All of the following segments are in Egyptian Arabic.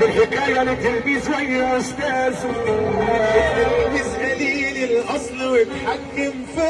الحكاية لتلميذ ويا أستاذه تلميذ قليل الاصل واتحكم في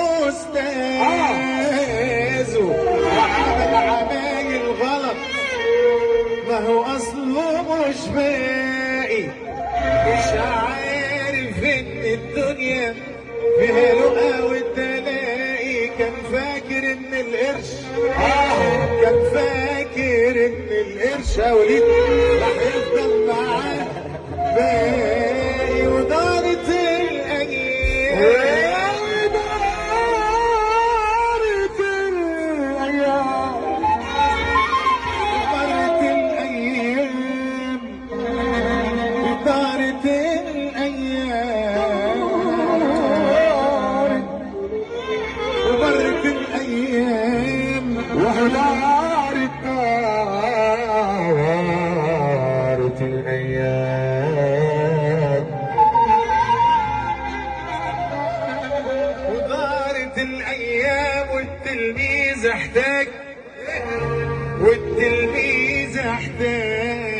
استاذه وعمل عمايل غلط ما هو اصله مش باقي مش عارف ان الدنيا فيها لقا والتلاقي كان فاكر ان القرش كان فاكر ان القرش يا وليد راح يفضل معاه باقي ودارت الايام ودارت الأيام مرت الايام دارت الايام ومرت الايام وهدارت دارت الأيام ودارت الايام والتلميذ احتاج والتلميذ احتاج